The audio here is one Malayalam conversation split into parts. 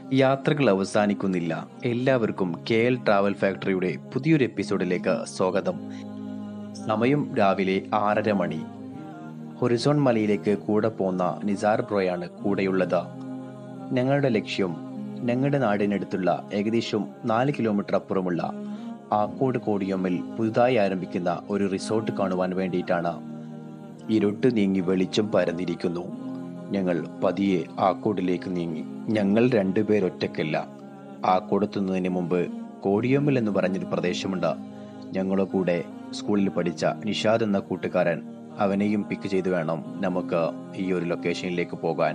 യാത്രകൾ അവസാനിക്കുന്നില്ല എല്ലാവർക്കും കെ എൽ ട്രാവൽ ഫാക്ടറിയുടെ പുതിയൊരു എപ്പിസോഡിലേക്ക് സ്വാഗതം സമയം രാവിലെ ആറര മണി ഹൊറിസോൺ മലയിലേക്ക് കൂടെ പോന്ന നിസാർ ബ്രോയാണ് കൂടെയുള്ളത് ഞങ്ങളുടെ ലക്ഷ്യം ഞങ്ങളുടെ നാടിനടുത്തുള്ള ഏകദേശം നാല് കിലോമീറ്റർ അപ്പുറമുള്ള ആക്കോട് കോടിയമ്മിൽ പുതുതായി ആരംഭിക്കുന്ന ഒരു റിസോർട്ട് കാണുവാൻ വേണ്ടിയിട്ടാണ് ഇരുട്ട് നീങ്ങി വെളിച്ചം പരന്നിരിക്കുന്നു ഞങ്ങൾ പതിയെ ആക്കോടിലേക്ക് നീങ്ങി ഞങ്ങൾ രണ്ടുപേർ ഒറ്റയ്ക്കല്ല ആക്കോടെത്തുന്നതിന് മുമ്പ് കോടിയമ്മൽ എന്ന് പറഞ്ഞൊരു പ്രദേശമുണ്ട് ഞങ്ങളെ കൂടെ സ്കൂളിൽ പഠിച്ച നിഷാദ് എന്ന കൂട്ടുകാരൻ അവനെയും പിക്ക് ചെയ്ത് വേണം നമുക്ക് ഈ ഒരു ലൊക്കേഷനിലേക്ക് പോകാൻ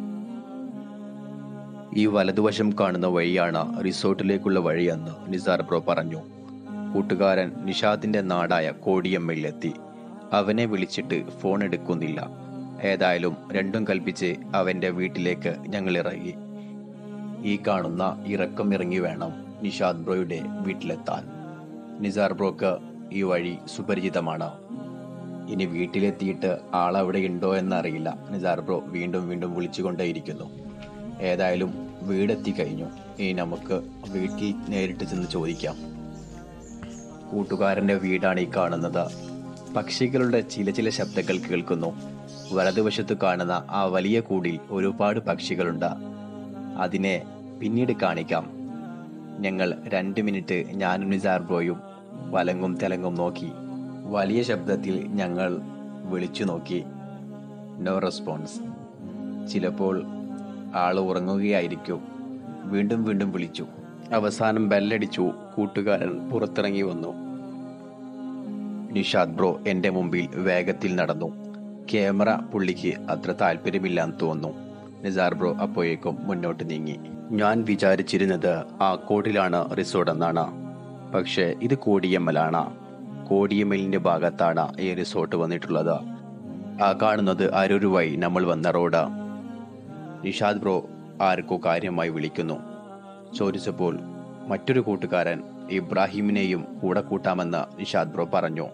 ഈ വലതുവശം കാണുന്ന വഴിയാണ് റിസോർട്ടിലേക്കുള്ള വഴിയെന്ന് നിസാർ ബ്രോ പറഞ്ഞു കൂട്ടുകാരൻ നിഷാദിന്റെ നാടായ കോടിയമ്മയിലെത്തി അവനെ വിളിച്ചിട്ട് ഫോൺ എടുക്കുന്നില്ല ഏതായാലും രണ്ടും കൽപ്പിച്ച് അവന്റെ വീട്ടിലേക്ക് ഞങ്ങൾ ഇറങ്ങി ഈ കാണുന്ന ഇറക്കം ഇറങ്ങി വേണം നിഷാദ് ബ്രോയുടെ വീട്ടിലെത്താൻ നിസാർ ബ്രോക്ക് ഈ വഴി സുപരിചിതമാണ് ഇനി വീട്ടിലെത്തിയിട്ട് ആളവിടെ ഉണ്ടോ എന്നറിയില്ല നിസാർ ബ്രോ വീണ്ടും വീണ്ടും വിളിച്ചുകൊണ്ടേയിരിക്കുന്നു ഏതായാലും വീടെത്തി കഴിഞ്ഞു ഇനി നമുക്ക് വീട്ടിൽ നേരിട്ട് ചെന്ന് ചോദിക്കാം കൂട്ടുകാരന്റെ വീടാണ് ഈ കാണുന്നത് പക്ഷികളുടെ ചില ചില ശബ്ദങ്ങൾ കേൾക്കുന്നു വലതുവശത്ത് കാണുന്ന ആ വലിയ കൂടിൽ ഒരുപാട് പക്ഷികളുണ്ട് അതിനെ പിന്നീട് കാണിക്കാം ഞങ്ങൾ രണ്ട് മിനിറ്റ് ഞാനും നിസാർ ബ്രോയും വലങ്ങും തെലങ്ങും നോക്കി വലിയ ശബ്ദത്തിൽ ഞങ്ങൾ വിളിച്ചു നോക്കി നോ റെസ്പോൺസ് ചിലപ്പോൾ ആൾ ഉറങ്ങുകയായിരിക്കും വീണ്ടും വീണ്ടും വിളിച്ചു അവസാനം ബെല്ലടിച്ചു കൂട്ടുകാരൻ പുറത്തിറങ്ങി വന്നു നിഷാദ് ബ്രോ എന്റെ മുമ്പിൽ വേഗത്തിൽ നടന്നു ക്യാമറ പുള്ളിക്ക് അത്ര താല്പര്യമില്ലാന്ന് തോന്നുന്നു നിസാർ ബ്രോ അപ്പോഴേക്കും മുന്നോട്ട് നീങ്ങി ഞാൻ വിചാരിച്ചിരുന്നത് ആ കോടിലാണ് റിസോർട്ട് എന്നാണ് പക്ഷേ ഇത് കോടിയമ്മലാണ് കോടിയമ്മലിന്റെ ഭാഗത്താണ് ഈ റിസോർട്ട് വന്നിട്ടുള്ളത് ആ കാണുന്നത് അരൂർ വഴി നമ്മൾ വന്ന റോഡ് നിഷാദ് ബ്രോ ആർക്കോ കാര്യമായി വിളിക്കുന്നു ചോദിച്ചപ്പോൾ മറ്റൊരു കൂട്ടുകാരൻ ഇബ്രാഹിമിനെയും കൂടെ കൂട്ടാമെന്ന് നിഷാദ് ബ്രോ പറഞ്ഞു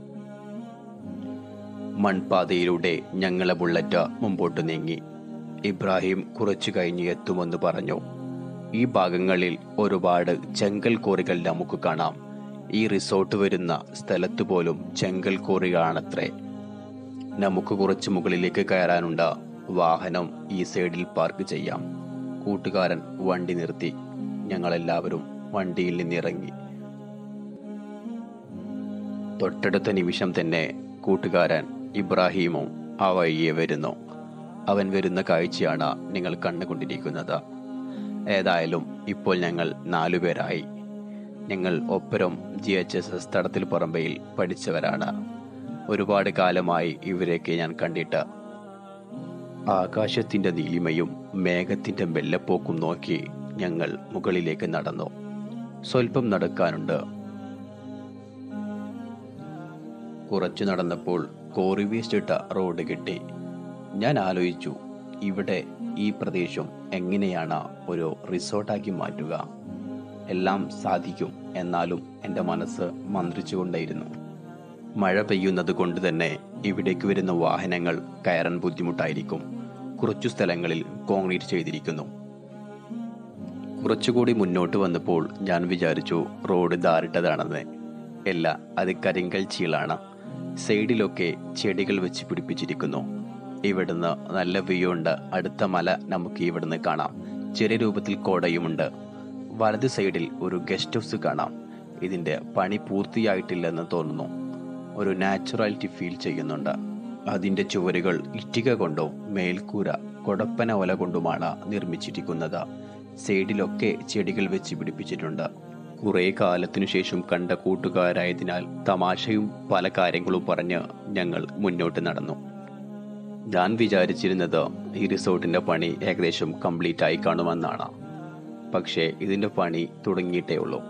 മൺപാതയിലൂടെ ഞങ്ങളെ ബുള്ളറ്റ് മുമ്പോട്ട് നീങ്ങി ഇബ്രാഹിം കുറച്ചു കഴിഞ്ഞ് എത്തുമെന്ന് പറഞ്ഞു ഈ ഭാഗങ്ങളിൽ ഒരുപാട് ചെങ്കൽ കോറികൾ നമുക്ക് കാണാം ഈ റിസോർട്ട് വരുന്ന സ്ഥലത്ത് പോലും ചെങ്കൽ കോറികളാണത്രേ നമുക്ക് കുറച്ച് മുകളിലേക്ക് കയറാനുണ്ട് വാഹനം ഈ സൈഡിൽ പാർക്ക് ചെയ്യാം കൂട്ടുകാരൻ വണ്ടി നിർത്തി ഞങ്ങളെല്ലാവരും വണ്ടിയിൽ നിന്നിറങ്ങി തൊട്ടടുത്ത നിമിഷം തന്നെ കൂട്ടുകാരൻ ഇബ്രാഹിമും ആ വഴിയെ വരുന്നു അവൻ വരുന്ന കാഴ്ചയാണ് നിങ്ങൾ കണ്ടുകൊണ്ടിരിക്കുന്നത് ഏതായാലും ഇപ്പോൾ ഞങ്ങൾ നാലുപേരായി ഞങ്ങൾ ഒപ്പരം ജി എച്ച് എസ് എസ് തടത്തിൽ പറമ്പയിൽ പഠിച്ചവരാണ് ഒരുപാട് കാലമായി ഇവരെയൊക്കെ ഞാൻ കണ്ടിട്ട് ആകാശത്തിന്റെ നീലിമയും മേഘത്തിന്റെ മെല്ലപ്പോക്കും നോക്കി ഞങ്ങൾ മുകളിലേക്ക് നടന്നു സ്വൽപ്പം നടക്കാനുണ്ട് കുറച്ചു നടന്നപ്പോൾ കോറി വേസ്റ്റ് ഇട്ട റോഡ് കിട്ടി ഞാൻ ആലോചിച്ചു ഇവിടെ ഈ പ്രദേശം എങ്ങനെയാണ് ഒരു റിസോർട്ടാക്കി മാറ്റുക എല്ലാം സാധിക്കും എന്നാലും എൻ്റെ മനസ്സ് മന്ത്രിച്ചുകൊണ്ടേയിരുന്നു മഴ പെയ്യുന്നത് കൊണ്ട് തന്നെ ഇവിടേക്ക് വരുന്ന വാഹനങ്ങൾ കയറാൻ ബുദ്ധിമുട്ടായിരിക്കും കുറച്ചു സ്ഥലങ്ങളിൽ കോൺക്രീറ്റ് ചെയ്തിരിക്കുന്നു കുറച്ചുകൂടി മുന്നോട്ട് വന്നപ്പോൾ ഞാൻ വിചാരിച്ചു റോഡ് ധാരിട്ടതാണെന്ന് അല്ല അത് കരിങ്കൽ ചീളാണ് സൈഡിലൊക്കെ ചെടികൾ വെച്ച് പിടിപ്പിച്ചിരിക്കുന്നു ഇവിടുന്ന് നല്ല വ്യൂ ഉണ്ട് അടുത്ത മല നമുക്ക് ഇവിടുന്ന് കാണാം ചെറിയ രൂപത്തിൽ കോടയുമുണ്ട് വലത് സൈഡിൽ ഒരു ഗസ്റ്റ് ഹൗസ് കാണാം ഇതിന്റെ പണി പൂർത്തിയായിട്ടില്ലെന്ന് തോന്നുന്നു ഒരു നാച്ചുറാലിറ്റി ഫീൽ ചെയ്യുന്നുണ്ട് അതിന്റെ ചുവരുകൾ ഇഷ്ടിക കൊണ്ടോ മേൽക്കൂര കൊടപ്പന ഒല കൊണ്ടുമാണ് നിർമ്മിച്ചിരിക്കുന്നത് സൈഡിലൊക്കെ ചെടികൾ വെച്ച് പിടിപ്പിച്ചിട്ടുണ്ട് കുറെ കാലത്തിനു ശേഷം കണ്ട കൂട്ടുകാരായതിനാൽ തമാശയും പല കാര്യങ്ങളും പറഞ്ഞ് ഞങ്ങൾ മുന്നോട്ട് നടന്നു ഞാൻ വിചാരിച്ചിരുന്നത് ഈ റിസോർട്ടിന്റെ പണി ഏകദേശം കംപ്ലീറ്റ് ആയി കാണുമെന്നാണ് പക്ഷേ ഇതിന്റെ പണി തുടങ്ങിയിട്ടേ ഉള്ളൂ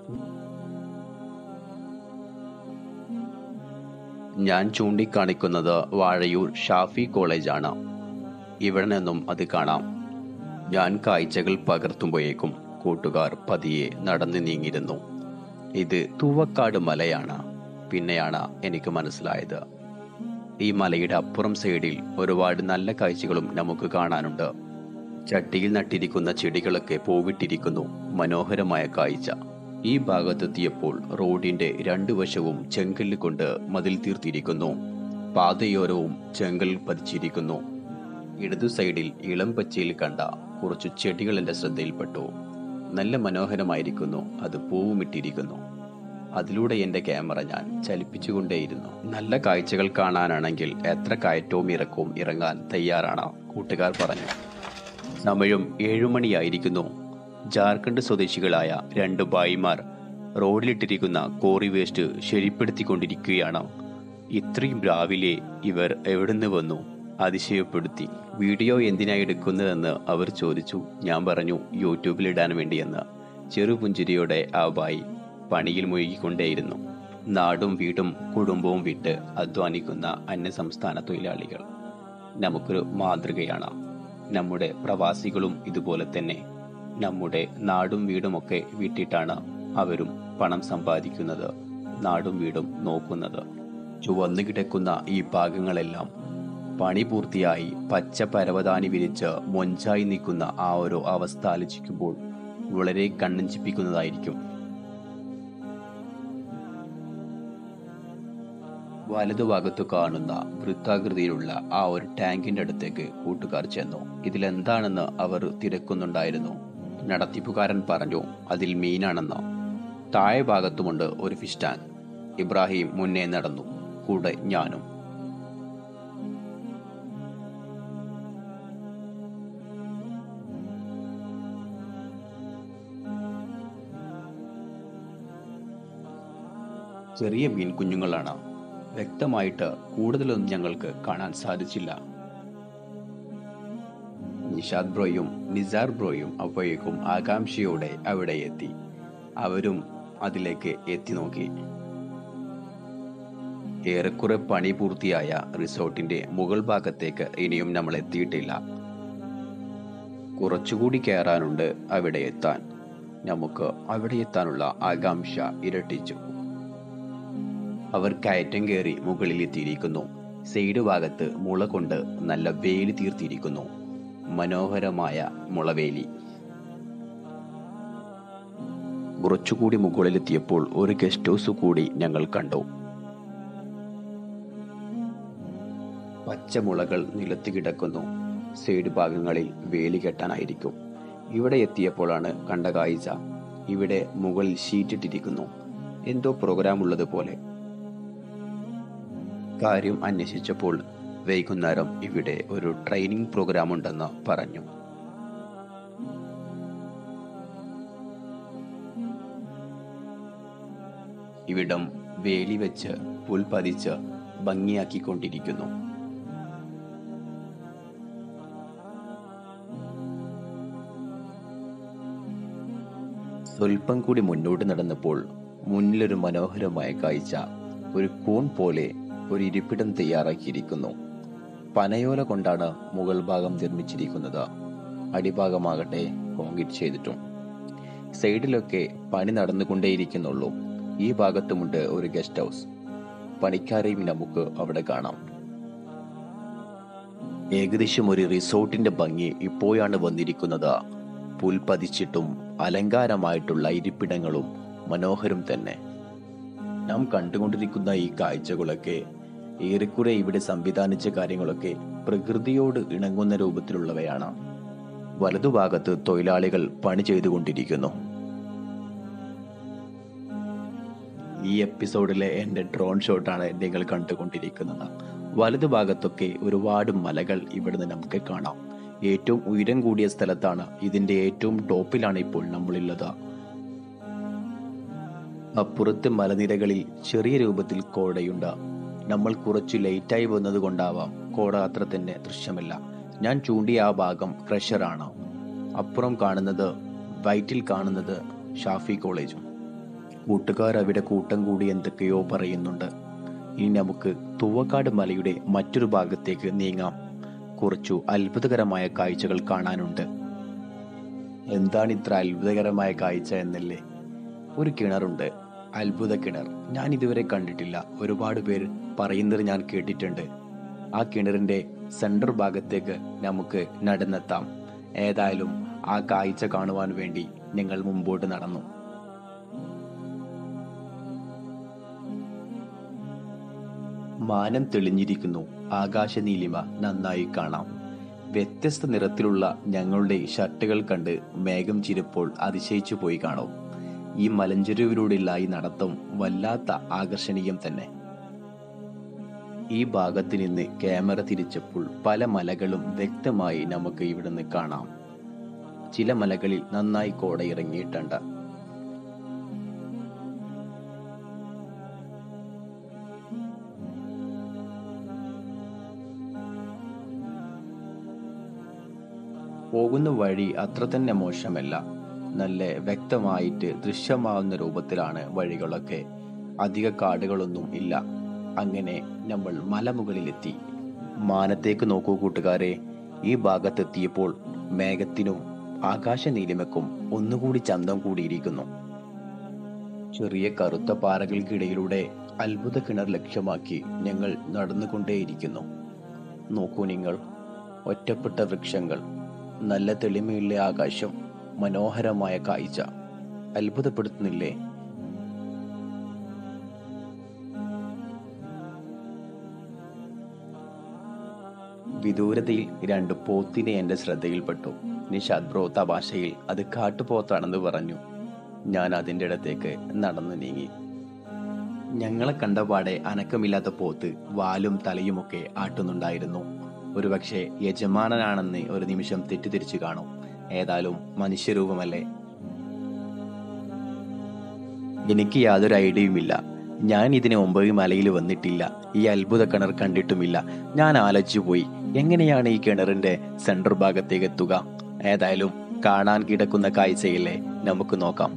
ഞാൻ ചൂണ്ടിക്കാണിക്കുന്നത് വാഴയൂർ ഷാഫി കോളേജാണ് ഇവിടെ നിന്നും അത് കാണാം ഞാൻ കാഴ്ചകൾ പകർത്തുമ്പോഴേക്കും കൂട്ടുകാർ പതിയെ നടന്നു നീങ്ങിയിരുന്നു ഇത് തൂവക്കാട് മലയാണ് പിന്നെയാണ് എനിക്ക് മനസ്സിലായത് ഈ മലയുടെ അപ്പുറം സൈഡിൽ ഒരുപാട് നല്ല കാഴ്ചകളും നമുക്ക് കാണാനുണ്ട് ചട്ടിയിൽ നട്ടിരിക്കുന്ന ചെടികളൊക്കെ പൂവിട്ടിരിക്കുന്നു മനോഹരമായ കാഴ്ച ഈ ഭാഗത്തെത്തിയപ്പോൾ റോഡിന്റെ രണ്ടു വശവും ചെങ്കല്ല് കൊണ്ട് മതിൽ തീർത്തിരിക്കുന്നു പാതയോരവും ചെങ്കൽ പതിച്ചിരിക്കുന്നു ഇടതു സൈഡിൽ ഇളം പച്ചയിൽ കണ്ട കുറച്ചു ചെടികൾ എന്റെ ശ്രദ്ധയിൽപ്പെട്ടു നല്ല മനോഹരമായിരിക്കുന്നു അത് പൂവുമിട്ടിരിക്കുന്നു അതിലൂടെ എന്റെ ക്യാമറ ഞാൻ ചലിപ്പിച്ചുകൊണ്ടേയിരുന്നു നല്ല കാഴ്ചകൾ കാണാനാണെങ്കിൽ എത്ര കയറ്റവും ഇറക്കവും ഇറങ്ങാൻ തയ്യാറാണ് കൂട്ടുകാർ പറഞ്ഞു സമയം ഏഴുമണിയായിരിക്കുന്നു ജാർഖണ്ഡ് സ്വദേശികളായ രണ്ട് ഭായിമാർ റോഡിലിട്ടിരിക്കുന്ന കോറി വേസ്റ്റ് ശരിപ്പെടുത്തിക്കൊണ്ടിരിക്കുകയാണ് ഇത്രയും രാവിലെ ഇവർ എവിടുന്ന് വന്നു അതിശയപ്പെടുത്തി വീഡിയോ എന്തിനായി എടുക്കുന്നതെന്ന് അവർ ചോദിച്ചു ഞാൻ പറഞ്ഞു യൂട്യൂബിലിടാൻ വേണ്ടിയെന്ന് ചെറുപുഞ്ചിരിയോടെ ആ ബായി പണിയിൽ മുഴുകിക്കൊണ്ടേയിരുന്നു നാടും വീടും കുടുംബവും വിട്ട് അധ്വാനിക്കുന്ന അന്യസംസ്ഥാന തൊഴിലാളികൾ നമുക്കൊരു മാതൃകയാണ് നമ്മുടെ പ്രവാസികളും ഇതുപോലെ തന്നെ നമ്മുടെ നാടും വീടുമൊക്കെ വിട്ടിട്ടാണ് അവരും പണം സമ്പാദിക്കുന്നത് നാടും വീടും നോക്കുന്നത് ചുവന്നു കിടക്കുന്ന ഈ ഭാഗങ്ങളെല്ലാം പണി പൂർത്തിയായി പച്ച പരവതാനി വിരിച്ച് മൊഞ്ചായി നിൽക്കുന്ന ആ ഒരു അവസ്ഥ ആലോചിക്കുമ്പോൾ വളരെ കണ്ണഞ്ചിപ്പിക്കുന്നതായിരിക്കും വലതുഭാഗത്ത് കാണുന്ന വൃത്താകൃതിയിലുള്ള ആ ഒരു ടാങ്കിന്റെ അടുത്തേക്ക് കൂട്ടുകാർ ചെന്നു ഇതിലെന്താണെന്ന് അവർ തിരക്കുന്നുണ്ടായിരുന്നു നടത്തിപ്പുകാരൻ പറഞ്ഞു അതിൽ മീനാണെന്ന് താഴെ ഭാഗത്തുമുണ്ട് ഒരു ഫിഷ് ടാങ്ക് ഇബ്രാഹിം മുന്നേ നടന്നു കൂടെ ഞാനും ചെറിയ മീൻ കുഞ്ഞുങ്ങളാണ് വ്യക്തമായിട്ട് കൂടുതലൊന്നും ഞങ്ങൾക്ക് കാണാൻ സാധിച്ചില്ല നിഷാദ് ബ്രോയും നിസാർ ബ്രോയും അപ്പോഴേക്കും ആകാംക്ഷയോടെ അവിടെ എത്തി അവരും അതിലേക്ക് എത്തി നോക്കി ഏറെക്കുറെ പണി പൂർത്തിയായ റിസോർട്ടിന്റെ മുകൾ ഭാഗത്തേക്ക് ഇനിയും നമ്മൾ എത്തിയിട്ടില്ല കുറച്ചുകൂടി കയറാനുണ്ട് അവിടെ എത്താൻ നമുക്ക് അവിടെ എത്താനുള്ള ആകാംക്ഷ ഇരട്ടിച്ചു അവർ കയറ്റം കയറി മുകളിൽ എത്തിയിരിക്കുന്നു സൈഡ് ഭാഗത്ത് മുള കൊണ്ട് നല്ല വേലി തീർത്തിരിക്കുന്നു മനോഹരമായ മുളവേലി കുറച്ചുകൂടി മുകളിലെത്തിയപ്പോൾ ഒരു ഗസ്റ്റ് ഹൗസ് കൂടി ഞങ്ങൾ കണ്ടു പച്ചമുളകൾ നിലത്ത് കിടക്കുന്നു സൈഡ് ഭാഗങ്ങളിൽ വേലി കെട്ടാനായിരിക്കും ഇവിടെ എത്തിയപ്പോഴാണ് കണ്ട കാഴ്ച ഇവിടെ മുകളിൽ ഷീറ്റിട്ടിരിക്കുന്നു എന്തോ പ്രോഗ്രാം ഉള്ളതുപോലെ കാര്യം അന്വേഷിച്ചപ്പോൾ വൈകുന്നേരം ഇവിടെ ഒരു ട്രെയിനിങ് പ്രോഗ്രാം ഉണ്ടെന്ന് പറഞ്ഞു ഇവിടം വേലി വെച്ച് പുൽപതിച്ച് ഭംഗിയാക്കിക്കൊണ്ടിരിക്കുന്നു സ്വൽപ്പം കൂടി മുന്നോട്ട് നടന്നപ്പോൾ മുന്നിലൊരു മനോഹരമായ കാഴ്ച ഒരു കൂൺ പോലെ ഒരു ഇരിപ്പിടം തയ്യാറാക്കിയിരിക്കുന്നു പനയോല കൊണ്ടാണ് മുകൾ ഭാഗം നിർമ്മിച്ചിരിക്കുന്നത് അടിഭാഗമാകട്ടെ കോൺക്രീറ്റ് ചെയ്തിട്ടും സൈഡിലൊക്കെ പണി നടന്നുകൊണ്ടേയിരിക്കുന്നുള്ളൂ ഈ ഭാഗത്തുമുണ്ട് ഒരു ഗസ്റ്റ് ഹൗസ് പണിക്കാരെയും നമുക്ക് അവിടെ കാണാം ഏകദേശം ഒരു റിസോർട്ടിന്റെ ഭംഗി ഇപ്പോഴാണ് വന്നിരിക്കുന്നത് പുൽപതിച്ചിട്ടും അലങ്കാരമായിട്ടുള്ള ഇരിപ്പിടങ്ങളും മനോഹരം തന്നെ നാം കണ്ടുകൊണ്ടിരിക്കുന്ന ഈ കാഴ്ചകളൊക്കെ ഏറെക്കുറെ ഇവിടെ സംവിധാനിച്ച കാര്യങ്ങളൊക്കെ പ്രകൃതിയോട് ഇണങ്ങുന്ന രൂപത്തിലുള്ളവയാണ് വലതുഭാഗത്ത് തൊഴിലാളികൾ പണി ചെയ്തുകൊണ്ടിരിക്കുന്നു ഈ എപ്പിസോഡിലെ എൻ്റെ ഡ്രോൺ ഷോട്ടാണ് നിങ്ങൾ കണ്ടുകൊണ്ടിരിക്കുന്നത് വലതുഭാഗത്തൊക്കെ ഒരുപാട് മലകൾ ഇവിടുന്ന് നമുക്ക് കാണാം ഏറ്റവും ഉയരം കൂടിയ സ്ഥലത്താണ് ഇതിന്റെ ഏറ്റവും ടോപ്പിലാണ് ഇപ്പോൾ നമ്മളുള്ളത് അപ്പുറത്ത് മലനിരകളിൽ ചെറിയ രൂപത്തിൽ കോടയുണ്ട് നമ്മൾ കുറച്ച് ലേറ്റായി വന്നത് കൊണ്ടാവാം കോട അത്ര തന്നെ ദൃശ്യമല്ല ഞാൻ ചൂണ്ടിയ ആ ഭാഗം ക്രഷറാണ് അപ്പുറം കാണുന്നത് വൈറ്റിൽ കാണുന്നത് ഷാഫി കോളേജും കൂട്ടുകാർ അവിടെ കൂട്ടം കൂടി എന്തൊക്കെയോ പറയുന്നുണ്ട് ഇനി നമുക്ക് തുവക്കാട് മലയുടെ മറ്റൊരു ഭാഗത്തേക്ക് നീങ്ങാം കുറച്ചു അത്ഭുതകരമായ കാഴ്ചകൾ കാണാനുണ്ട് എന്താണ് ഇത്ര അത്ഭുതകരമായ കാഴ്ച എന്നല്ലേ ഒരു കിണറുണ്ട് അത്ഭുത കിണർ ഞാൻ ഇതുവരെ കണ്ടിട്ടില്ല ഒരുപാട് പേര് പറയുന്നത് ഞാൻ കേട്ടിട്ടുണ്ട് ആ കിണറിന്റെ സെൻട്രൽ ഭാഗത്തേക്ക് നമുക്ക് നടന്നെത്താം ഏതായാലും ആ കാഴ്ച കാണുവാൻ വേണ്ടി ഞങ്ങൾ മുമ്പോട്ട് നടന്നു മാനം തെളിഞ്ഞിരിക്കുന്നു ആകാശനീലിമ നന്നായി കാണാം വ്യത്യസ്ത നിറത്തിലുള്ള ഞങ്ങളുടെ ഷർട്ടുകൾ കണ്ട് മേഘം ചിരിപ്പോൾ അതിശയിച്ചു പോയി കാണും ഈ മലഞ്ചെരുവിലൂടെയുള്ള ഈ നടത്തം വല്ലാത്ത ആകർഷണീയം തന്നെ ഈ ഭാഗത്ത് നിന്ന് ക്യാമറ തിരിച്ചപ്പോൾ പല മലകളും വ്യക്തമായി നമുക്ക് ഇവിടുന്ന് കാണാം ചില മലകളിൽ നന്നായി കോട ഇറങ്ങിയിട്ടുണ്ട് പോകുന്ന വഴി അത്ര തന്നെ മോശമല്ല നല്ല വ്യക്തമായിട്ട് ദൃശ്യമാവുന്ന രൂപത്തിലാണ് വഴികളൊക്കെ അധിക കാടുകളൊന്നും ഇല്ല അങ്ങനെ നമ്മൾ മലമുകളിലെത്തി മാനത്തേക്ക് നോക്കൂ കൂട്ടുകാരെ ഈ ഭാഗത്തെത്തിയപ്പോൾ മേഘത്തിനും ആകാശ നീലിമക്കും ഒന്നുകൂടി ചന്തം കൂടിയിരിക്കുന്നു ചെറിയ കറുത്ത പാറകൾക്കിടയിലൂടെ അത്ഭുത കിണർ ലക്ഷ്യമാക്കി ഞങ്ങൾ നടന്നുകൊണ്ടേയിരിക്കുന്നു നോക്കൂ നിങ്ങൾ ഒറ്റപ്പെട്ട വൃക്ഷങ്ങൾ നല്ല തെളിമയുള്ള ആകാശം മനോഹരമായ കാഴ്ച അത്ഭുതപ്പെടുത്തുന്നില്ലേ വിദൂരതയിൽ രണ്ട് പോത്തിനെ എന്റെ ശ്രദ്ധയിൽപ്പെട്ടു നിഷാദ് ബ്രോ തമാശയിൽ അത് കാട്ടുപോത്താണെന്ന് പറഞ്ഞു ഞാൻ അതിൻ്റെ അടുത്തേക്ക് നടന്നു നീങ്ങി ഞങ്ങളെ കണ്ടപാടെ അനക്കമില്ലാത്ത പോത്ത് വാലും തലയുമൊക്കെ ആട്ടുന്നുണ്ടായിരുന്നു ഒരുപക്ഷെ യജമാനനാണെന്ന് ഒരു നിമിഷം തെറ്റിദ്ധരിച്ചു കാണും ഏതായാലും മനുഷ്യരൂപമല്ലേ എനിക്ക് യാതൊരു ഐഡിയയുമില്ല ഞാൻ ഇതിന് മുമ്പ് ഈ മലയിൽ വന്നിട്ടില്ല ഈ അത്ഭുത കിണർ കണ്ടിട്ടുമില്ല ഞാൻ ആലോചിച്ചു പോയി എങ്ങനെയാണ് ഈ കിണറിന്റെ സെൻട്രൽ ഭാഗത്തേക്ക് എത്തുക ഏതായാലും കാണാൻ കിടക്കുന്ന കാഴ്ചയില്ലേ നമുക്ക് നോക്കാം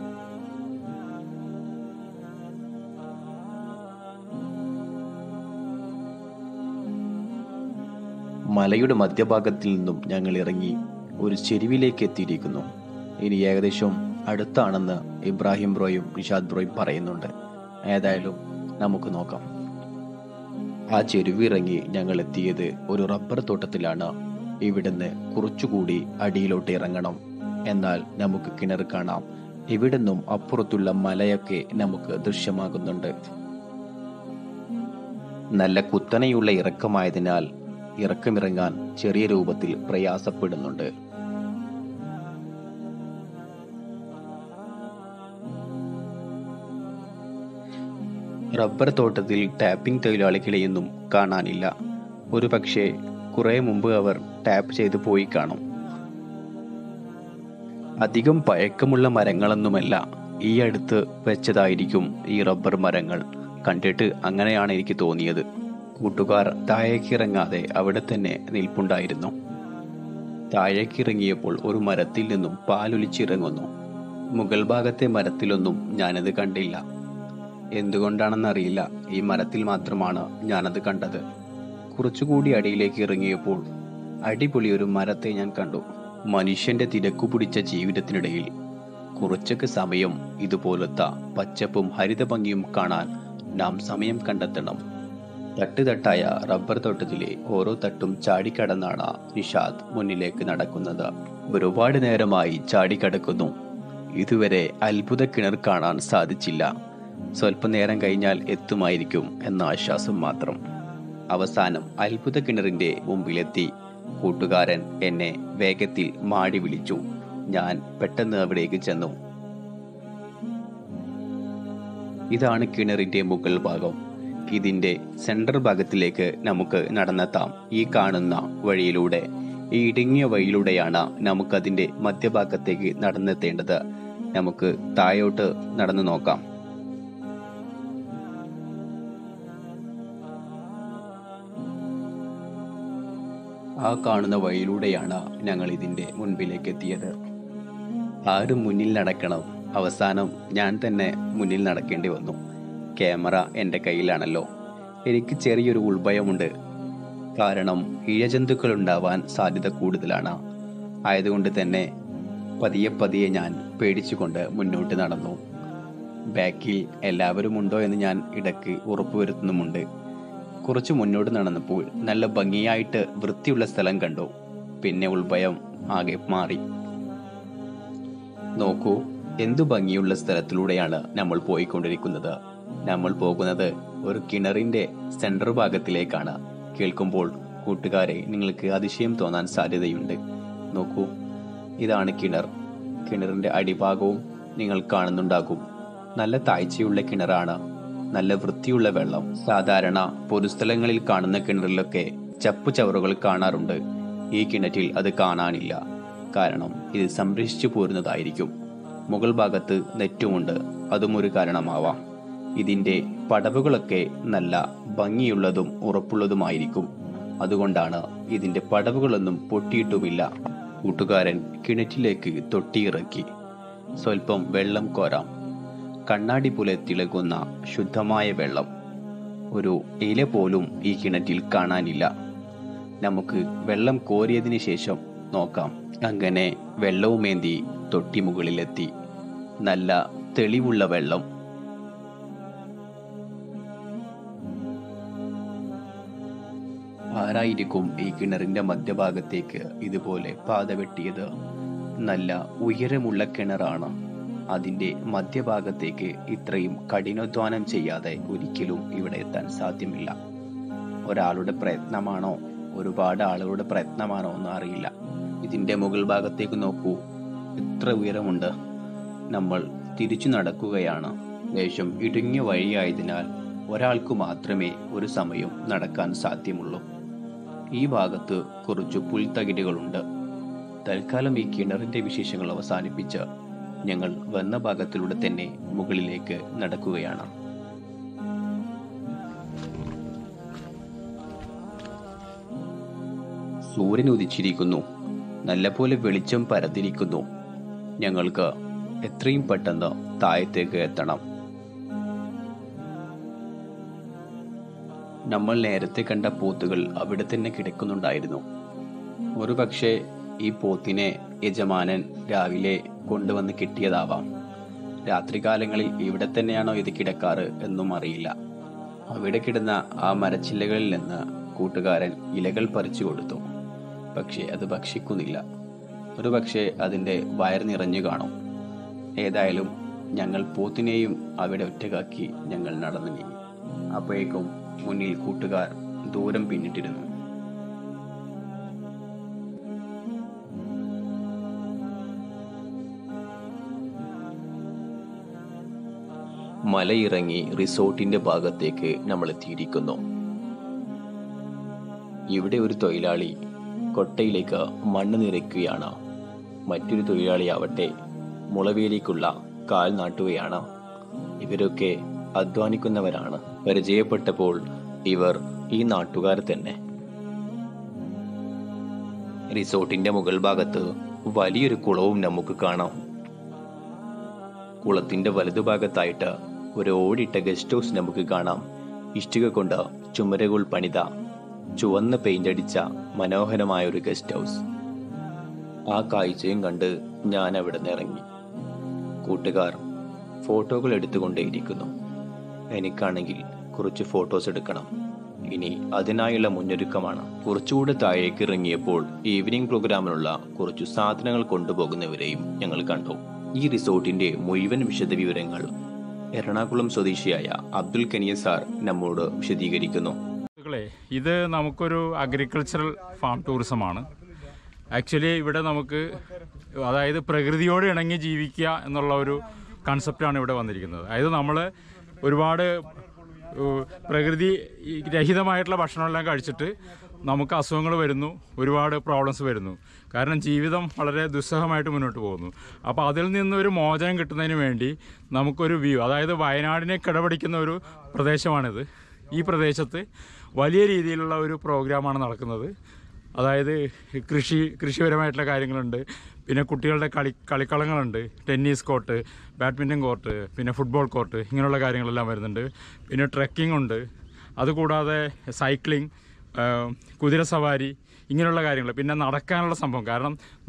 മലയുടെ മധ്യഭാഗത്തിൽ നിന്നും ഞങ്ങൾ ഇറങ്ങി ഒരു ചെരുവിലേക്ക് എത്തിയിരിക്കുന്നു ഇനി ഏകദേശം അടുത്താണെന്ന് ഇബ്രാഹിം ബ്രോയും നിഷാദ് ബ്രോയും പറയുന്നുണ്ട് ഏതായാലും നമുക്ക് നോക്കാം ആ ചെരുവിറങ്ങി ഞങ്ങൾ എത്തിയത് ഒരു റബ്ബർ തോട്ടത്തിലാണ് ഇവിടുന്ന് കുറച്ചുകൂടി അടിയിലോട്ട് ഇറങ്ങണം എന്നാൽ നമുക്ക് കിണർ കാണാം ഇവിടുന്നും അപ്പുറത്തുള്ള മലയൊക്കെ നമുക്ക് ദൃശ്യമാകുന്നുണ്ട് നല്ല കുത്തനെയുള്ള ഇറക്കമായതിനാൽ ഇറക്കമിറങ്ങാൻ ചെറിയ രൂപത്തിൽ പ്രയാസപ്പെടുന്നുണ്ട് റബ്ബർ തോട്ടത്തിൽ ടാപ്പിംഗ് തൊഴിലാളികളെയൊന്നും കാണാനില്ല ഒരു പക്ഷേ കുറെ മുമ്പ് അവർ ടാപ്പ് ചെയ്തു പോയി കാണും അധികം പഴക്കമുള്ള മരങ്ങളൊന്നുമല്ല ഈ അടുത്ത് വെച്ചതായിരിക്കും ഈ റബ്ബർ മരങ്ങൾ കണ്ടിട്ട് അങ്ങനെയാണ് എനിക്ക് തോന്നിയത് കൂട്ടുകാർ താഴേക്കിറങ്ങാതെ അവിടെ തന്നെ നിൽപ്പുണ്ടായിരുന്നു താഴേക്കിറങ്ങിയപ്പോൾ ഒരു മരത്തിൽ നിന്നും പാലൊലിച്ചിറങ്ങുന്നു മുകൾ ഭാഗത്തെ മരത്തിലൊന്നും ഞാനത് കണ്ടില്ല എന്തുകൊണ്ടാണെന്നറിയില്ല ഈ മരത്തിൽ മാത്രമാണ് ഞാനത് കണ്ടത് കുറച്ചുകൂടി അടിയിലേക്ക് ഇറങ്ങിയപ്പോൾ അടിപൊളി ഒരു മരത്തെ ഞാൻ കണ്ടു മനുഷ്യന്റെ തിരക്കു പിടിച്ച ജീവിതത്തിനിടയിൽ കുറച്ചൊക്കെ സമയം ഇതുപോലത്തെ പച്ചപ്പും ഹരിതഭംഗിയും കാണാൻ നാം സമയം കണ്ടെത്തണം തട്ടുതട്ടായ റബ്ബർ തോട്ടത്തിലെ ഓരോ തട്ടും ചാടിക്കടന്നാണ് നിഷാദ് മുന്നിലേക്ക് നടക്കുന്നത് ഒരുപാട് നേരമായി ചാടിക്കടക്കുന്നു ഇതുവരെ അത്ഭുത കിണർ കാണാൻ സാധിച്ചില്ല സ്വല്പം നേരം കഴിഞ്ഞാൽ എത്തുമായിരിക്കും എന്ന ആശ്വാസം മാത്രം അവസാനം അത്ഭുത കിണറിന്റെ മുമ്പിലെത്തി കൂട്ടുകാരൻ എന്നെ വേഗത്തിൽ മാടി വിളിച്ചു ഞാൻ പെട്ടെന്ന് അവിടേക്ക് ചെന്നു ഇതാണ് കിണറിന്റെ മുകൾ ഭാഗം ഇതിന്റെ സെൻട്രൽ ഭാഗത്തിലേക്ക് നമുക്ക് നടന്നെത്താം ഈ കാണുന്ന വഴിയിലൂടെ ഈ ഇടുങ്ങിയ വഴിയിലൂടെയാണ് നമുക്കതിന്റെ മധ്യഭാഗത്തേക്ക് നടന്നെത്തേണ്ടത് നമുക്ക് താഴോട്ട് നടന്നു നോക്കാം ആ കാണുന്ന വഴിയിലൂടെയാണ് ഞങ്ങൾ ഇതിന്റെ മുൻപിലേക്ക് എത്തിയത് ആരും മുന്നിൽ നടക്കണം അവസാനം ഞാൻ തന്നെ മുന്നിൽ നടക്കേണ്ടി വന്നു ക്യാമറ എൻ്റെ കയ്യിലാണല്ലോ എനിക്ക് ചെറിയൊരു ഉൾഭയമുണ്ട് കാരണം ഇഴജന്തുക്കൾ ഉണ്ടാവാൻ സാധ്യത കൂടുതലാണ് ആയതുകൊണ്ട് തന്നെ പതിയെ പതിയെ ഞാൻ പേടിച്ചുകൊണ്ട് മുന്നോട്ട് നടന്നു ബാക്കിൽ എല്ലാവരും ഉണ്ടോ എന്ന് ഞാൻ ഇടയ്ക്ക് ഉറപ്പുവരുത്തുന്നുമുണ്ട് കുറച്ച് മുന്നോട്ട് നടന്നപ്പോൾ നല്ല ഭംഗിയായിട്ട് വൃത്തിയുള്ള സ്ഥലം കണ്ടു പിന്നെ ഉൾഭയം ആകെ മാറി നോക്കൂ എന്തു ഭംഗിയുള്ള സ്ഥലത്തിലൂടെയാണ് നമ്മൾ പോയിക്കൊണ്ടിരിക്കുന്നത് നമ്മൾ പോകുന്നത് ഒരു കിണറിന്റെ സെൻട്രൽ ഭാഗത്തിലേക്കാണ് കേൾക്കുമ്പോൾ കൂട്ടുകാരെ നിങ്ങൾക്ക് അതിശയം തോന്നാൻ സാധ്യതയുണ്ട് നോക്കൂ ഇതാണ് കിണർ കിണറിന്റെ അടിഭാഗവും നിങ്ങൾ കാണുന്നുണ്ടാകും നല്ല താഴ്ചയുള്ള കിണറാണ് നല്ല വൃത്തിയുള്ള വെള്ളം സാധാരണ പൊതുസ്ഥലങ്ങളിൽ കാണുന്ന കിണറിലൊക്കെ ചപ്പു ചവറുകൾ കാണാറുണ്ട് ഈ കിണറ്റിൽ അത് കാണാനില്ല കാരണം ഇത് സംരക്ഷിച്ചു പോരുന്നതായിരിക്കും മുകൾ ഭാഗത്ത് നെറ്റുമുണ്ട് അതും ഒരു കാരണമാവാം ഇതിന്റെ പടവുകളൊക്കെ നല്ല ഭംഗിയുള്ളതും ഉറപ്പുള്ളതുമായിരിക്കും അതുകൊണ്ടാണ് ഇതിന്റെ പടവുകളൊന്നും പൊട്ടിയിട്ടുമില്ല കൂട്ടുകാരൻ കിണറ്റിലേക്ക് തൊട്ടിയിറക്കി സ്വൽപ്പം വെള്ളം കോരാം കണ്ണാടി പോലെ തിളങ്ങുന്ന ശുദ്ധമായ വെള്ളം ഒരു ഇല പോലും ഈ കിണറ്റിൽ കാണാനില്ല നമുക്ക് വെള്ളം കോരിയതിന് ശേഷം നോക്കാം അങ്ങനെ വെള്ളവുമേന്തി തൊട്ടി മുകളിലെത്തി നല്ല തെളിവുള്ള വെള്ളം ആരായിരിക്കും ഈ കിണറിന്റെ മധ്യഭാഗത്തേക്ക് ഇതുപോലെ പാത വെട്ടിയത് നല്ല ഉയരമുള്ള കിണറാണ് അതിന്റെ മധ്യഭാഗത്തേക്ക് ഇത്രയും കഠിനാധ്വാനം ചെയ്യാതെ ഒരിക്കലും ഇവിടെ എത്താൻ സാധ്യമില്ല ഒരാളുടെ പ്രയത്നമാണോ ഒരുപാട് ആളുകളുടെ പ്രയത്നമാണോ എന്ന് അറിയില്ല ഇതിന്റെ മുകൾ ഭാഗത്തേക്ക് നോക്കൂ എത്ര ഉയരമുണ്ട് നമ്മൾ തിരിച്ചു നടക്കുകയാണ് ലേശം ഇടുങ്ങിയ വഴിയായതിനാൽ ഒരാൾക്ക് മാത്രമേ ഒരു സമയം നടക്കാൻ സാധ്യമുള്ളൂ ഈ ഭാഗത്ത് കുറച്ച് പുൽത്തകിടുകളുണ്ട് തൽക്കാലം ഈ കിണറിന്റെ വിശേഷങ്ങൾ അവസാനിപ്പിച്ച് ഞങ്ങൾ വന്ന ഭാഗത്തിലൂടെ തന്നെ മുകളിലേക്ക് നടക്കുകയാണ് സൂര്യൻ ഉദിച്ചിരിക്കുന്നു നല്ലപോലെ വെളിച്ചം പരത്തിരിക്കുന്നു ഞങ്ങൾക്ക് എത്രയും പെട്ടെന്ന് താഴത്തേക്ക് എത്തണം നമ്മൾ നേരത്തെ കണ്ട പോത്തുകൾ അവിടെ തന്നെ കിടക്കുന്നുണ്ടായിരുന്നു ഒരുപക്ഷെ ഈ പോത്തിനെ യജമാനൻ രാവിലെ കൊണ്ടുവന്ന് കിട്ടിയതാവാം രാത്രികാലങ്ങളിൽ ഇവിടെ തന്നെയാണോ ഇത് കിടക്കാറ് എന്നും അറിയില്ല അവിടെ കിടന്ന ആ മരച്ചില്ലകളിൽ നിന്ന് കൂട്ടുകാരൻ ഇലകൾ പറിച്ചു കൊടുത്തു പക്ഷേ അത് ഭക്ഷിക്കുന്നില്ല ഒരുപക്ഷെ അതിൻ്റെ വയർ നിറഞ്ഞു കാണും ഏതായാലും ഞങ്ങൾ പോത്തിനെയും അവിടെ ഒറ്റകാക്കി ഞങ്ങൾ നടന്നു നീങ്ങി അപ്പോഴേക്കും മുന്നിൽ കൂട്ടുകാർ ദൂരം പിന്നിട്ടിരുന്നു മലയിറങ്ങി റിസോർട്ടിന്റെ ഭാഗത്തേക്ക് നമ്മൾ എത്തിയിരിക്കുന്നു ഇവിടെ ഒരു തൊഴിലാളി കൊട്ടയിലേക്ക് മണ്ണ് നിറയ്ക്കുകയാണ് മറ്റൊരു തൊഴിലാളി ആവട്ടെ മുളവേലിക്കുള്ള കാൽ നാട്ടുകയാണ് ഇവരൊക്കെ അധ്വാനിക്കുന്നവരാണ് പരിചയപ്പെട്ടപ്പോൾ ഇവർ ഈ നാട്ടുകാർ തന്നെ റിസോർട്ടിന്റെ മുകൾ ഭാഗത്ത് വലിയൊരു കുളവും നമുക്ക് കാണാം കുളത്തിന്റെ വലതുഭാഗത്തായിട്ട് ഒരു ഓടിട്ട ഗസ്റ്റ് ഹൗസ് നമുക്ക് കാണാം ഇഷ്ടിക കൊണ്ട് ചുമരുകൾ പണിത ചുവന്ന പെയിന്റ് അടിച്ച മനോഹരമായ ഒരു ഗസ്റ്റ് ഹൗസ് ആ കാഴ്ചയും കണ്ട് ഞാൻ അവിടെ നിന്ന് ഇറങ്ങി കൂട്ടുകാർ ഫോട്ടോകൾ എടുത്തുകൊണ്ടേയിരിക്കുന്നു എനിക്കാണെങ്കിൽ കുറച്ച് ഫോട്ടോസ് എടുക്കണം ഇനി അതിനായുള്ള മുന്നൊരുക്കമാണ് കുറച്ചുകൂടെ താഴേക്ക് ഇറങ്ങിയപ്പോൾ ഈവനിംഗ് പ്രോഗ്രാമിനുള്ള കുറച്ചു സാധനങ്ങൾ കൊണ്ടുപോകുന്നവരെയും ഞങ്ങൾ കണ്ടു ഈ റിസോർട്ടിന്റെ മുഴുവൻ വിശദവിവരങ്ങൾ എറണാകുളം സ്വദേശിയായ അബ്ദുൽ കനിയ സാർ നമ്മോട് വിശദീകരിക്കുന്നു സുഹൃത്തുക്കളെ ഇത് നമുക്കൊരു അഗ്രികൾച്ചറൽ ഫാം ടൂറിസമാണ് ആക്ച്വലി ഇവിടെ നമുക്ക് അതായത് പ്രകൃതിയോട് ഇണങ്ങി ജീവിക്കുക എന്നുള്ള ഒരു കൺസെപ്റ്റാണ് ഇവിടെ വന്നിരിക്കുന്നത് അതായത് നമ്മൾ ഒരുപാട് ഏഹ്, പ്രകൃതി രഹിതമായിട്ടുള്ള ഭക്ഷണമെല്ലാം കഴിച്ചിട്ട് നമുക്ക് അസുഖങ്ങൾ വരുന്നു ഒരുപാട് പ്രോബ്ലംസ് വരുന്നു കാരണം ജീവിതം വളരെ ദുസ്സഹമായിട്ട് മുന്നോട്ട് പോകുന്നു അപ്പോൾ അതിൽ നിന്നൊരു മോചനം കിട്ടുന്നതിന് വേണ്ടി നമുക്കൊരു വ്യൂ അതായത് വയനാടിനെ കിടപിടിക്കുന്ന ഒരു പ്രദേശമാണിത് ഈ പ്രദേശത്ത് വലിയ രീതിയിലുള്ള ഒരു പ്രോഗ്രാമാണ് നടക്കുന്നത് അതായത് കൃഷി കൃഷിപരമായിട്ടുള്ള കാര്യങ്ങളുണ്ട് പിന്നെ കുട്ടികളുടെ കളി കളിക്കളങ്ങളുണ്ട് ടെന്നീസ് കോർട്ട് ബാഡ്മിൻ്റൺ കോർട്ട് പിന്നെ ഫുട്ബോൾ കോർട്ട് ഇങ്ങനെയുള്ള കാര്യങ്ങളെല്ലാം വരുന്നുണ്ട് പിന്നെ ട്രെക്കിംഗ് ഉണ്ട് അതുകൂടാതെ സൈക്ലിംഗ് കുതിര സവാരി ഇങ്ങനെയുള്ള കാര്യങ്ങൾ പിന്നെ നടക്കാനുള്ള സംഭവം കാരണം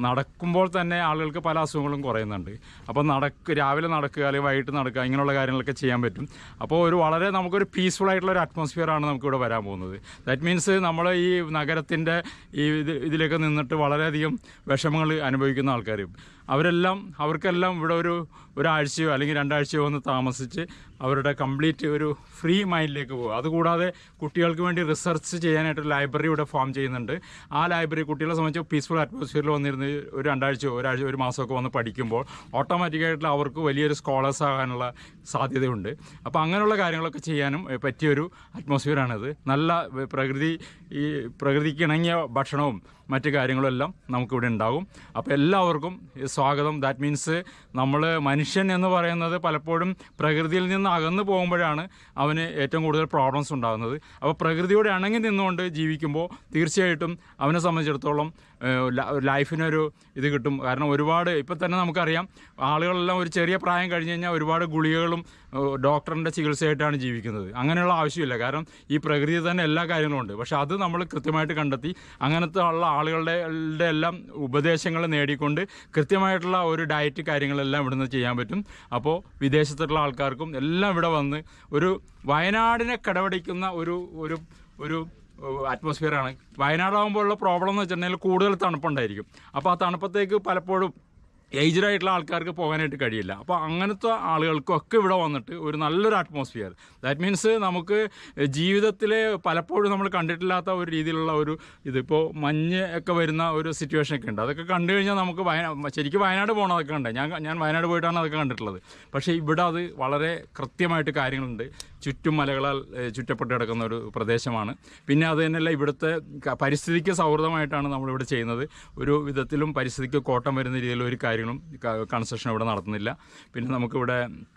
നടക്കുമ്പോൾ തന്നെ ആളുകൾക്ക് പല അസുഖങ്ങളും കുറയുന്നുണ്ട് അപ്പോൾ നടക്ക് രാവിലെ നടക്കുക അല്ലെങ്കിൽ വൈകിട്ട് നടക്കുക ഇങ്ങനെയുള്ള കാര്യങ്ങളൊക്കെ ചെയ്യാൻ പറ്റും അപ്പോൾ ഒരു വളരെ നമുക്കൊരു പീസ്ഫുൾ ആയിട്ടുള്ള ഒരു അറ്റ്മോസ്ഫിയറാണ് നമുക്കിവിടെ വരാൻ പോകുന്നത് ദാറ്റ് മീൻസ് നമ്മൾ ഈ നഗരത്തിൻ്റെ ഈ ഇത് ഇതിലൊക്കെ നിന്നിട്ട് വളരെയധികം വിഷമങ്ങൾ അനുഭവിക്കുന്ന ആൾക്കാർ അവരെല്ലാം അവർക്കെല്ലാം ഇവിടെ ഒരു ഒരാഴ്ചയോ അല്ലെങ്കിൽ രണ്ടാഴ്ചയോ ഒന്ന് താമസിച്ച് അവരുടെ കംപ്ലീറ്റ് ഒരു ഫ്രീ മൈൻഡിലേക്ക് പോകും അതുകൂടാതെ കുട്ടികൾക്ക് വേണ്ടി റിസർച്ച് ചെയ്യാനായിട്ട് ലൈബ്രറി ഇവിടെ ഫോം ചെയ്യുന്നുണ്ട് ആ ലൈബ്രറി കുട്ടികളെ സംബന്ധിച്ച് പീസ്ഫുൾ അറ്റ്മോസ്ഫിയറിൽ വന്നിരുന്ന് ഒരു രണ്ടാഴ്ചയോ ഒരാഴ്ച ഒരു മാസമൊക്കെ വന്ന് പഠിക്കുമ്പോൾ ഓട്ടോമാറ്റിക്കായിട്ട് അവർക്ക് വലിയൊരു സ്കോളേഴ്സ് ആകാനുള്ള സാധ്യതയുണ്ട് അപ്പോൾ അങ്ങനെയുള്ള കാര്യങ്ങളൊക്കെ ചെയ്യാനും എ, പറ്റിയൊരു അറ്റ്മോസ്ഫിയറാണിത് നല്ല എ, പ്രകൃതി ഈ പ്രകൃതിക്ക് ഇണങ്ങിയ ഭക്ഷണവും മറ്റു കാര്യങ്ങളും എല്ലാം നമുക്കിവിടെ ഉണ്ടാകും അപ്പോൾ എല്ലാവർക്കും ഈ സ്വാഗതം ദാറ്റ് മീൻസ് നമ്മൾ മനുഷ്യൻ എന്ന് പറയുന്നത് പലപ്പോഴും പ്രകൃതിയിൽ നിന്ന് അകന്നു പോകുമ്പോഴാണ് അവന് ഏറ്റവും കൂടുതൽ പ്രോബ്ലംസ് ഉണ്ടാകുന്നത് അപ്പോൾ പ്രകൃതിയോട് ഇണങ്ങി നിന്നുകൊണ്ട് ജീവിക്കുമ്പോൾ തീർച്ചയായിട്ടും അവനെ സംബന്ധിച്ചിടത്തോളം ഏഹ്, ല- ലൈഫിനൊരു ഇത് കിട്ടും കാരണം ഒരുപാട് ഇപ്പം തന്നെ നമുക്കറിയാം ആളുകളെല്ലാം ഒരു ചെറിയ പ്രായം കഴിഞ്ഞ് കഴിഞ്ഞാൽ ഒരുപാട് ഗുളികകളും ഏഹ്, ഡോക്ടറിൻ്റെ ചികിത്സയായിട്ടാണ് ജീവിക്കുന്നത് അങ്ങനെയുള്ള ആവശ്യമില്ല കാരണം ഈ പ്രകൃതി തന്നെ എല്ലാ കാര്യങ്ങളും ഉണ്ട് പക്ഷെ അത് നമ്മൾ കൃത്യമായിട്ട് കണ്ടെത്തി അങ്ങനത്തെ ഉള്ള ആളുകളുടെ ളുടെ എല്ലാം ഉപദേശങ്ങൾ നേടിക്കൊണ്ട് കൃത്യമായിട്ടുള്ള ഒരു ഡയറ്റ് കാര്യങ്ങളെല്ലാം ഇവിടുന്ന് ചെയ്യാൻ പറ്റും അപ്പോൾ വിദേശത്തുള്ള ആൾക്കാർക്കും എല്ലാം ഇവിടെ വന്ന് ഒരു വയനാടിനെ കടപിടിക്കുന്ന ഒരു ഒരു ഒരു അറ്റ്മോസ്ഫിയറാണ് വയനാടാകുമ്പോൾ ഉള്ള പ്രോബ്ലം എന്ന് വെച്ചിട്ടുണ്ടെങ്കിൽ കൂടുതൽ തണുപ്പുണ്ടായിരിക്കും അപ്പോൾ ആ തണുപ്പത്തേക്ക് പലപ്പോഴും ഏജ്ഡ് ആയിട്ടുള്ള ആൾക്കാർക്ക് പോകാനായിട്ട് കഴിയില്ല അപ്പോൾ അങ്ങനത്തെ ആളുകൾക്കൊക്കെ ഇവിടെ വന്നിട്ട് ഒരു നല്ലൊരു അറ്റ്മോസ്ഫിയർ ദാറ്റ് മീൻസ് നമുക്ക് ജീവിതത്തിൽ പലപ്പോഴും നമ്മൾ കണ്ടിട്ടില്ലാത്ത ഒരു രീതിയിലുള്ള ഒരു ഇതിപ്പോൾ മഞ്ഞ് ഒക്കെ വരുന്ന ഒരു സിറ്റുവേഷൻ ഒക്കെ ഉണ്ട് അതൊക്കെ കണ്ടു കഴിഞ്ഞാൽ നമുക്ക് വയനാ ശരിക്കും വയനാട് പോകണതൊക്കെ ഉണ്ട് ഞാൻ ഞാൻ വയനാട് പോയിട്ടാണ് അതൊക്കെ കണ്ടിട്ടുള്ളത് പക്ഷേ ഇവിടെ അത് വളരെ കൃത്യമായിട്ട് കാര്യങ്ങളുണ്ട് ചുറ്റും മലകളാൽ ഏഹ്, ചുറ്റപ്പെട്ട് കിടക്കുന്ന ഒരു പ്രദേശമാണ് പിന്നെ അത് തന്നെയല്ല ഇവിടുത്തെ ക- പരിസ്ഥിതിക്ക് സൗഹൃദമായിട്ടാണ് നമ്മളിവിടെ ചെയ്യുന്നത് ഒരു വിധത്തിലും പരിസ്ഥിതിക്ക് കോട്ടം വരുന്ന രീതിയിലുള്ള ഒരു കാര്യങ്ങളും കൺസ്ട്രക്ഷൻ ഇവിടെ നടത്തുന്നില്ല പിന്നെ നമുക്കിവിടെ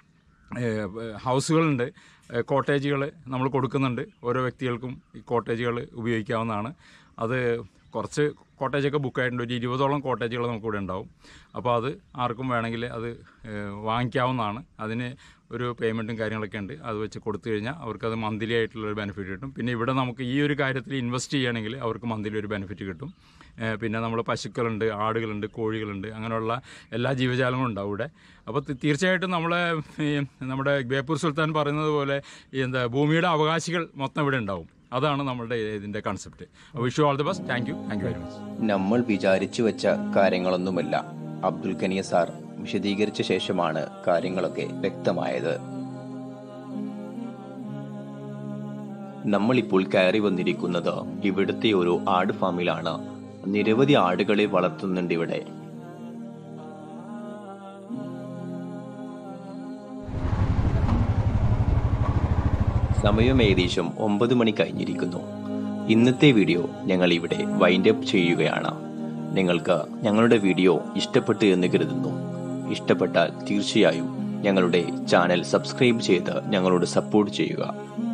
ഏഹ്, ഹൗസുകളുണ്ട് കോട്ടേജുകൾ നമ്മൾ കൊടുക്കുന്നുണ്ട് ഓരോ വ്യക്തികൾക്കും ഈ കോട്ടേജുകൾ ഉപയോഗിക്കാവുന്നതാണ് അത് കുറച്ച് കോട്ടേജൊക്കെ ബുക്ക് ആയിട്ടുണ്ട് ഒരു ഇരുപതോളം കോട്ടേജുകൾ നമുക്കിവിടെ ഉണ്ടാവും അപ്പോൾ അത് ആർക്കും വേണമെങ്കിൽ അത് ഏഹ്, വാങ്ങിക്കാവുന്നതാണ് അതിന് ഒരു പേയ്മെൻറ്റും കാര്യങ്ങളൊക്കെ ഉണ്ട് അത് വെച്ച് കൊടുത്തു കഴിഞ്ഞാൽ അവർക്കത് മന്ത്ലി ആയിട്ടുള്ള ഒരു ബെനിഫിറ്റ് കിട്ടും പിന്നെ ഇവിടെ നമുക്ക് ഈ ഒരു കാര്യത്തിൽ ഇൻവെസ്റ്റ് ചെയ്യുകയാണെങ്കിൽ അവർക്ക് മന്ത്ലി ഒരു ബെനിഫിറ്റ് കിട്ടും ഏഹ്, പിന്നെ നമ്മൾ പശുക്കളുണ്ട് ആടുകളുണ്ട് കോഴികളുണ്ട് അങ്ങനെയുള്ള എല്ലാ ജീവജാലങ്ങളും ഉണ്ടാവും ഇവിടെ അപ്പോൾ തി- തീർച്ചയായിട്ടും നമ്മളെ ഈ നമ്മുടെ ബേപ്പൂർ സുൽത്താൻ പറയുന്നത് പോലെ ഈ എന്താ ഭൂമിയുടെ അവകാശികൾ മൊത്തം ഇവിടെ ഉണ്ടാവും അതാണ് നമ്മളുടെ ഇതിൻ്റെ concept Vishu all the best thank you thank you very much നമ്മൾ വിചാരിച്ചു വെച്ച കാര്യങ്ങളൊന്നുമല്ല അബ്ദുൽ ഖനിയ സാർ വിശദീകരിച്ച ശേഷമാണ് കാര്യങ്ങളൊക്കെ വ്യക്തമായത് നമ്മളിപ്പോൾ കയറി വന്നിരിക്കുന്നത് ഇവിടുത്തെ ഒരു ആട് ഫാമിലാണ് നിരവധി ആടുകളെ വളർത്തുന്നുണ്ട് ഇവിടെ സമയം ഏകദേശം ഒമ്പത് മണി കഴിഞ്ഞിരിക്കുന്നു ഇന്നത്തെ വീഡിയോ ഞങ്ങൾ ഇവിടെ വൈൻഡ് അപ്പ് ചെയ്യുകയാണ് നിങ്ങൾക്ക് ഞങ്ങളുടെ വീഡിയോ ഇഷ്ടപ്പെട്ടു എന്ന് കരുതുന്നു ഇഷ്ടപ്പെട്ടാൽ തീർച്ചയായും ഞങ്ങളുടെ ചാനൽ സബ്സ്ക്രൈബ് ചെയ്ത് ഞങ്ങളോട് സപ്പോർട്ട് ചെയ്യുക